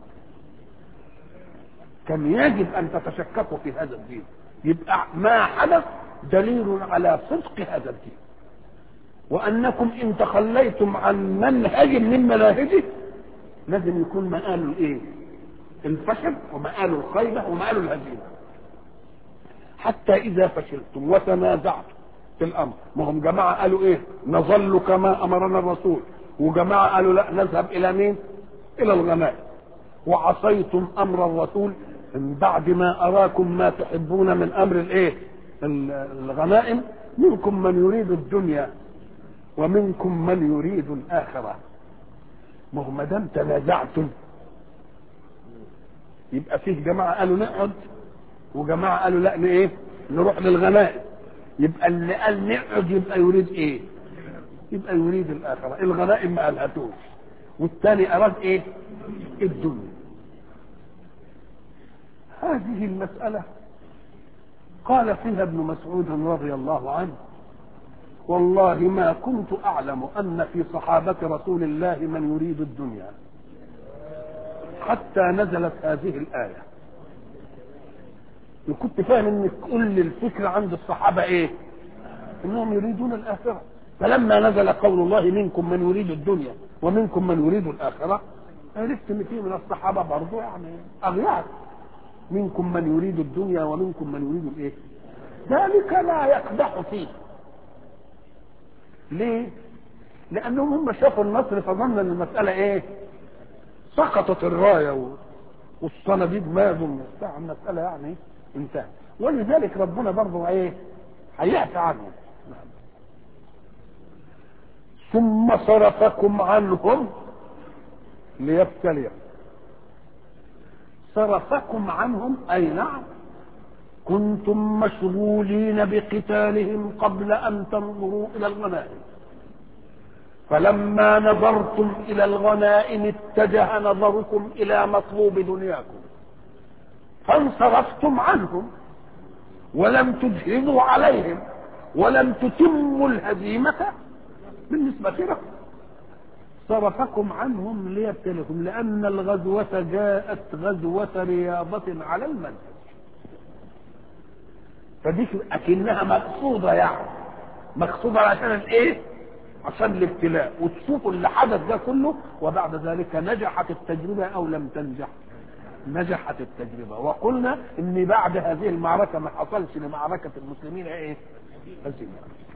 كان يجب ان تتشككوا في هذا الدين يبقى ما حدث دليل على صدق هذا الدين وانكم ان تخليتم عن منهج من مناهجه لازم يكون مآله ايه الفشل ومآله الخيبة ومآله الهزيمة حتى إذا فشلتم وتنازعتم في الأمر ما هم جماعة قالوا إيه نظل كما أمرنا الرسول وجماعة قالوا لا نذهب إلى مين إلى الغنائم وعصيتم أمر الرسول من بعد ما أراكم ما تحبون من أمر الإيه الغنائم منكم من يريد الدنيا ومنكم من يريد الآخرة ما هو ما دام تنازعتم يبقى فيه جماعه قالوا نقعد وجماعه قالوا لا ايه نروح للغنائم يبقى اللي قال نقعد يبقى يريد ايه يبقى يريد الاخره الغنائم ما قالهاتوش والثاني اراد ايه الدنيا هذه المساله قال فيها ابن مسعود رضي الله عنه والله ما كنت أعلم أن في صحابة رسول الله من يريد الدنيا حتى نزلت هذه الآية كنت فاهم ان كل الفكرة عند الصحابة ايه انهم يريدون الآخرة فلما نزل قول الله منكم من يريد الدنيا ومنكم من يريد الآخرة عرفت ان في من الصحابة برضو يعني أغيار منكم من يريد الدنيا ومنكم من يريد الايه ذلك لا يقدح فيه ليه؟ لأنهم هم شافوا النصر فظن أن المسألة إيه؟ سقطت الراية والصناديد ماتوا بتاع المسألة يعني انتهت ولذلك ربنا برضه إيه؟ هيعفى عنهم ثم صرفكم عنهم ليبتليكم صرفكم عنهم أي نعم كنتم مشغولين بقتالهم قبل ان تنظروا الى الغنائم فلما نظرتم الى الغنائم اتجه نظركم الى مطلوب دنياكم فانصرفتم عنهم ولم تجهزوا عليهم ولم تتموا الهزيمة بالنسبة لكم صرفكم عنهم ليبتلكم لأن الغزوة جاءت غزوة رياضة على المنهج فدي أكنها مقصودة يعني مقصودة عشان الايه؟ عشان الابتلاء وتشوفوا اللي حدث ده كله وبعد ذلك نجحت التجربة أو لم تنجح نجحت التجربة وقلنا ان بعد هذه المعركة ما حصلش لمعركة المسلمين ايه هزيمة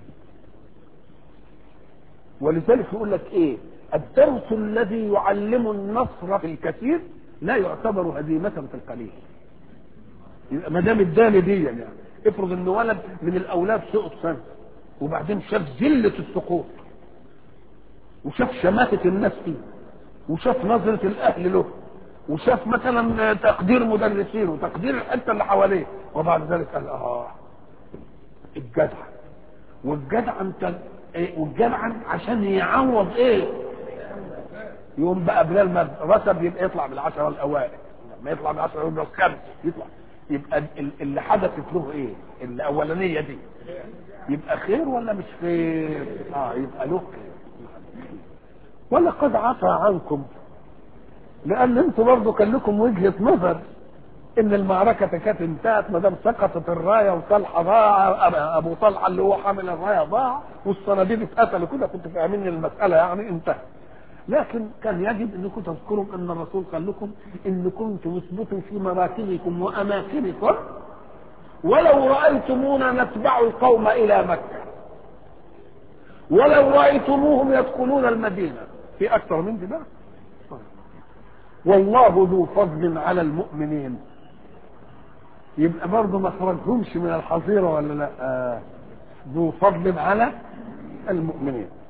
ولذلك يقول لك ايه الدرس الذي يعلم النصر في الكثير لا يعتبر هزيمة في القليل يبقى ما دام اداني دي يعني افرض ان ولد من الاولاد سقط سنه وبعدين شاف ذله السقوط وشاف شماتة الناس فيه وشاف نظرة الأهل له وشاف مثلا تقدير مدرسين وتقدير الحتة اللي حواليه وبعد ذلك قال اه الجدع والجدع انت إيه والجدع عشان يعوض ايه يوم بقى بلال ما رتب يبقى يطلع بالعشرة الأوائل ما يطلع بالعشرة يبقى الخمس يطلع يبقى اللي حدثت له ايه الأولانية دي يبقى خير ولا مش خير اه يبقى له خير ولقد عفى عنكم لان انتوا برضه كان لكم وجهه نظر ان المعركه كانت انتهت ما دام سقطت الرايه وطلحه ضاع ابو طلحه اللي هو حامل الرايه ضاع والصناديد اتقتلوا كده كنتوا فاهمين المساله يعني انتهت لكن كان يجب انكم تذكروا ان الرسول قال لكم ان كنتم اثبتوا في مراكزكم واماكنكم ولو رايتمونا نتبع القوم الى مكه ولو رايتموهم يدخلون المدينه في اكثر من كده والله ذو فضل على المؤمنين يبقى برضه ما خرجهمش من الحظيره ولا لا آه ذو فضل على المؤمنين